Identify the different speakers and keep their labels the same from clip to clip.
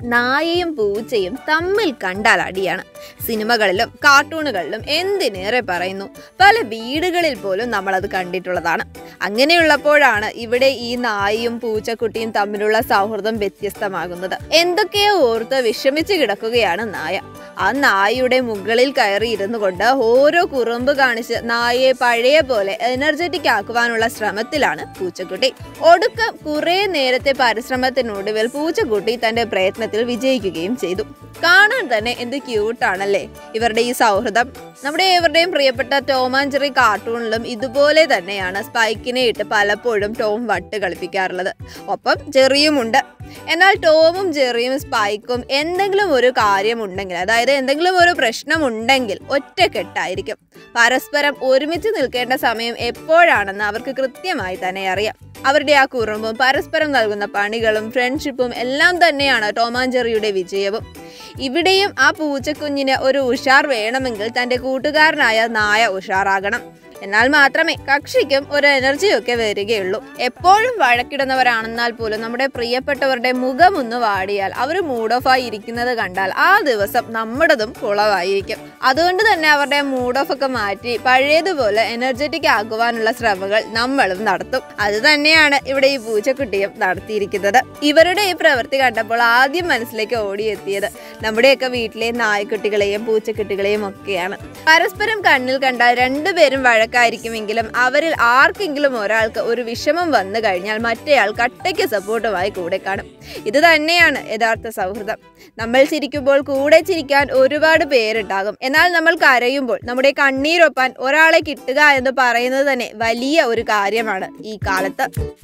Speaker 1: നായയും പൂച്ചയും തമ്മിൽ കണ്ടാൽ അടിയാണ് സിനിമകളിലും കാർട്ടൂണുകളിലും എന്തിനേറെ പറയുന്നു പല വീടുകളിൽ പോലും നമ്മളത് കണ്ടിട്ടുള്ളതാണ് അങ്ങനെയുള്ളപ്പോഴാണ് ഇവിടെ ഈ നായയും പൂച്ചക്കുട്ടിയും തമ്മിലുള്ള സൗഹൃദം വ്യത്യസ്തമാകുന്നത് എന്തൊക്കെയോ ഓർത്ത് വിഷമിച്ച് കിടക്കുകയാണ് നായ ആ നായയുടെ മുകളിൽ കയറി ഇരുന്നു കൊണ്ട് ഓരോ കുറുമ്പ് കാണിച്ച് നായയെ പഴയ പോലെ എനർജറ്റിക് ആക്കുവാനുള്ള ശ്രമത്തിലാണ് പൂച്ചക്കുട്ടി ഒടുക്കം കുറെ നേരത്തെ പരിശ്രമത്തിനൊടുവിൽ പൂച്ചക്കുട്ടി തന്റെ പ്രയത്നത്തിൽ വിജയിക്കുകയും ചെയ്തു കാണാൻ തന്നെ എന്ത് ക്യൂട്ടാണല്ലേ ഇവരുടെ ഈ സൗഹൃദം നമ്മുടെ ഏവരുടെയും പ്രിയപ്പെട്ട ടോം ആൻഡ് ജെറി കാർട്ടൂണിലും ഇതുപോലെ തന്നെയാണ് സ്പൈക്കിനെ ഇട്ട് പലപ്പോഴും ടോം വട്ട് കളിപ്പിക്കാറുള്ളത് ഒപ്പം ജെറിയുമുണ്ട് എന്നാൽ ടോമും ജെറിയും സ്പൈക്കും എന്തെങ്കിലും ഒരു കാര്യമുണ്ടെങ്കിൽ അതായത് എന്തെങ്കിലും ഒരു പ്രശ്നമുണ്ടെങ്കിൽ ഒറ്റക്കെട്ടായിരിക്കും പരസ്പരം ഒരുമിച്ച് നിൽക്കേണ്ട സമയം എപ്പോഴാണെന്ന് അവർക്ക് കൃത്യമായി തന്നെ അറിയാം അവരുടെ ആ കുറുമ്പും പരസ്പരം നൽകുന്ന പണികളും ഫ്രണ്ട്ഷിപ്പും എല്ലാം തന്നെയാണ് ടോമാഞ്ചെറിയുടെ വിജയവും ഇവിടെയും ആ പൂച്ചക്കുഞ്ഞിന് ഒരു ഉഷാർ വേണമെങ്കിൽ തൻ്റെ കൂട്ടുകാരനായ നായ ഉഷാറാകണം എന്നാൽ മാത്രമേ കക്ഷിക്കും ഒരു എനർജിയൊക്കെ വരികയുള്ളൂ എപ്പോഴും വഴക്കിടുന്നവരാണെന്നാൽ പോലും നമ്മുടെ പ്രിയപ്പെട്ടവരുടെ മുഖം ഒന്ന് വാടിയാൽ അവർ മൂഡ് ഓഫ് ആയി ഇരിക്കുന്നത് കണ്ടാൽ ആ ദിവസം നമ്മുടേതും കുളവായിരിക്കും അതുകൊണ്ട് തന്നെ അവരുടെ മൂഡ് ഓഫ് ഒക്കെ മാറ്റി പഴയതുപോലെ എനർജറ്റിക് ആക്കുവാനുള്ള ശ്രമങ്ങൾ നമ്മളും നടത്തും അത് തന്നെയാണ് ഇവിടെ ഈ പൂച്ചക്കുട്ടിയും നടത്തിയിരിക്കുന്നത് ഇവരുടെ ഈ പ്രവൃത്തി കണ്ടപ്പോൾ ആദ്യം മനസ്സിലേക്ക് ഓടിയെത്തിയത് നമ്മുടെയൊക്കെ വീട്ടിലെ നായ്ക്കുട്ടികളെയും പൂച്ചക്കുട്ടികളെയും ഒക്കെയാണ് പരസ്പരം കണ്ണിൽ കണ്ടാൽ രണ്ടുപേരും വഴക്കായിരിക്കുമെങ്കിലും അവരിൽ ആർക്കെങ്കിലും ഒരാൾക്ക് ഒരു വിഷമം വന്നു കഴിഞ്ഞാൽ മറ്റേയാൾ കട്ടയ്ക്ക് സപ്പോർട്ടുമായി കൂടെ കാണും ഇത് തന്നെയാണ് യഥാർത്ഥ സൗഹൃദം നമ്മൾ ചിരിക്കുമ്പോൾ കൂടെ ചിരിക്കാൻ ഒരുപാട് പേരുണ്ടാകും എന്നാൽ നമ്മൾ കരയുമ്പോൾ നമ്മുടെ കണ്ണീരൊപ്പാൻ ഒരാളെ കിട്ടുക എന്ന് പറയുന്നത് തന്നെ വലിയ ഒരു കാര്യമാണ് ഈ കാലത്ത്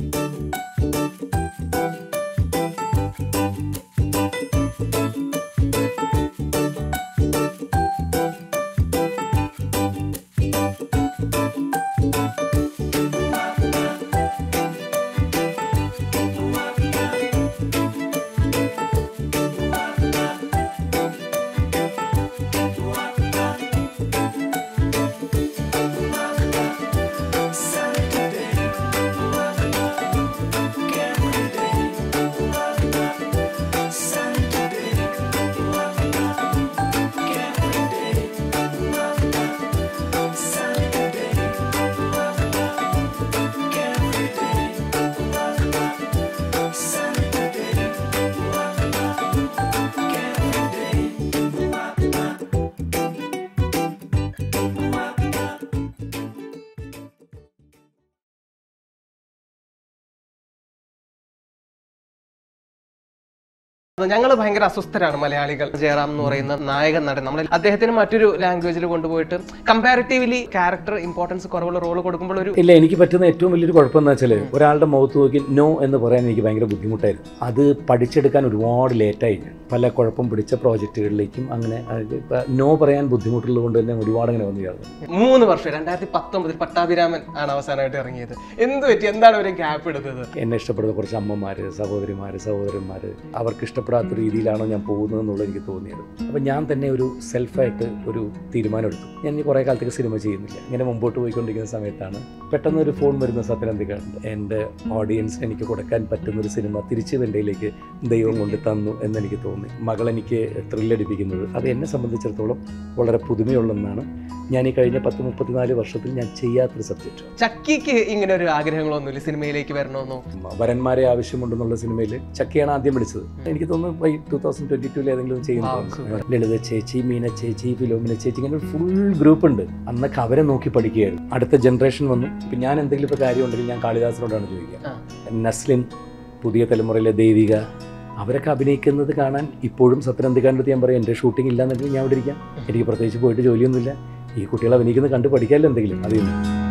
Speaker 2: ഞങ്ങൾ ഭയങ്കര അസ്വസ്ഥരാണ് മലയാളികൾ ജയറാം എന്ന് പറയുന്ന നായകൻ നടൻ നമ്മൾ അദ്ദേഹത്തിന് മറ്റൊരു ലാംഗ്വേജിൽ കൊണ്ടുപോയിട്ട് കമ്പാരിറ്റീവ്ലി ക്യാരക്ടർ ഇമ്പോർട്ടൻസ് കുറവുള്ള റോൾ കൊടുക്കുമ്പോൾ ഒരു
Speaker 3: ഇല്ല എനിക്ക് പറ്റുന്ന ഏറ്റവും വലിയൊരു കുഴപ്പം എന്ന് വെച്ചാൽ ഒരാളുടെ മുഖത്ത് നോക്കി നോ എന്ന് പറയാൻ എനിക്ക് ഭയങ്കര ബുദ്ധിമുട്ടായിരുന്നു അത് പഠിച്ചെടുക്കാൻ ഒരുപാട് ലേറ്റായി ഞാൻ. പല കുഴപ്പം പിടിച്ച പ്രോജക്റ്റുകളിലേക്കും അങ്ങനെ നോ പറയാൻ ബുദ്ധിമുട്ടുള്ളത് കൊണ്ട് തന്നെ ഒരുപാട് അങ്ങനെ വന്നു ചേർന്നു
Speaker 2: മൂന്ന് വർഷം രണ്ടായിരത്തി പത്തൊമ്പതിൽ പട്ടാഭിരാമൻ ആണ് അവസാനമായിട്ട് ഇറങ്ങിയത് എന്ത് പറ്റി എന്താണ് ഒരു ഗ്യാപ്പ് എടുത്തത്
Speaker 3: എന്നെ ഇഷ്ടപ്പെടുന്ന കുറച്ച് അമ്മമാർ സഹോദരിമാർ സഹോദരന്മാർ അവർക്ക് ഇഷ്ടപ്പെടാത്ത രീതിയിലാണോ ഞാൻ പോകുന്നത് എന്നുള്ളത് എനിക്ക് തോന്നിയത് അപ്പം ഞാൻ തന്നെ ഒരു സെൽഫായിട്ട് ഒരു തീരുമാനമെടുത്തു ഞാൻ ഇനി കുറേ കാലത്തേക്ക് സിനിമ ചെയ്യുന്നില്ല ഇങ്ങനെ മുമ്പോട്ട് പോയിക്കൊണ്ടിരിക്കുന്ന സമയത്താണ് പെട്ടെന്ന് ഒരു ഫോൺ വരുന്ന സത്യനന്ദിക്കാണ്ട് എൻ്റെ ഓഡിയൻസ് എനിക്ക് കൊടുക്കാൻ പറ്റുന്ന ഒരു സിനിമ തിരിച്ച് വെണ്ടയിലേക്ക് ദൈവം കൊണ്ട് തന്നു എന്നെനിക്ക് തോന്നി മകൾ എനിക്ക് ത്രില്ലടിപ്പിക്കുന്നത് അത് എന്നെ സംബന്ധിച്ചിടത്തോളം വളരെ പുതുമയുള്ളതെന്നാണ് ഞാൻ ഈ കഴിഞ്ഞ പത്ത് മുപ്പത്തിനാല് വർഷത്തിൽ ഞാൻ ചെയ്യാത്തൊരു സബ്ജക്റ്റ്
Speaker 2: ചക്കിക്ക് ഇങ്ങനെ ഒരു ആഗ്രഹങ്ങളൊന്നുമില്ല സിനിമയിലേക്ക് വരണമെന്നോ
Speaker 3: വരന്മാരെ ആവശ്യമുണ്ടെന്നുള്ള സിനിമയിൽ ചക്കയാണ് ആദ്യം വിളിച്ചത് എനിക്ക് തോന്നുന്നു ഈ ടൂ തൗസൻഡ് ട്വന്റി ടൂവിൽ ഏതെങ്കിലും
Speaker 2: ആ,
Speaker 3: ചെയ്യുന്നു
Speaker 2: super.
Speaker 3: ലളിത ചേച്ചി മീന ചേച്ചി ഫിലോമിന ചേച്ചി ഇങ്ങനെ ഒരു ഫുൾ ഗ്രൂപ്പ് ഉണ്ട് അന്നൊക്കെ അവരെ നോക്കി പഠിക്കുകയായിരുന്നു അടുത്ത ജനറേഷൻ വന്നു ഇപ്പം ഞാൻ എന്തെങ്കിലും ഇപ്പോൾ കാര്യം ഉണ്ടെങ്കിൽ ഞാൻ കാളിദാസിനോടാണ് ചോദിക്കുക
Speaker 2: ആ.
Speaker 3: നസ്ലിൻ പുതിയ തലമുറയിലെ ദേവിക അവരൊക്കെ അഭിനയിക്കുന്നത് കാണാൻ ഇപ്പോഴും സത്യനന്ദിക്കാൻ്റെ അടുത്ത് ഞാൻ പറയും എൻ്റെ ഷൂട്ടിംഗ് ഇല്ലാന്നുണ്ടെങ്കിൽ ഞാൻ അവിടെ ഇരിക്കാം എനിക്ക് പ്രത്യേകിച്ച് പോയിട്ട് ജോലിയൊന്നുമില്ല ഈ കുട്ടികൾ അഭിനയിക്കുന്നത് കണ്ട് പഠിക്കാമല്ലോ എന്തെങ്കിലും അതിൽ നിന്ന്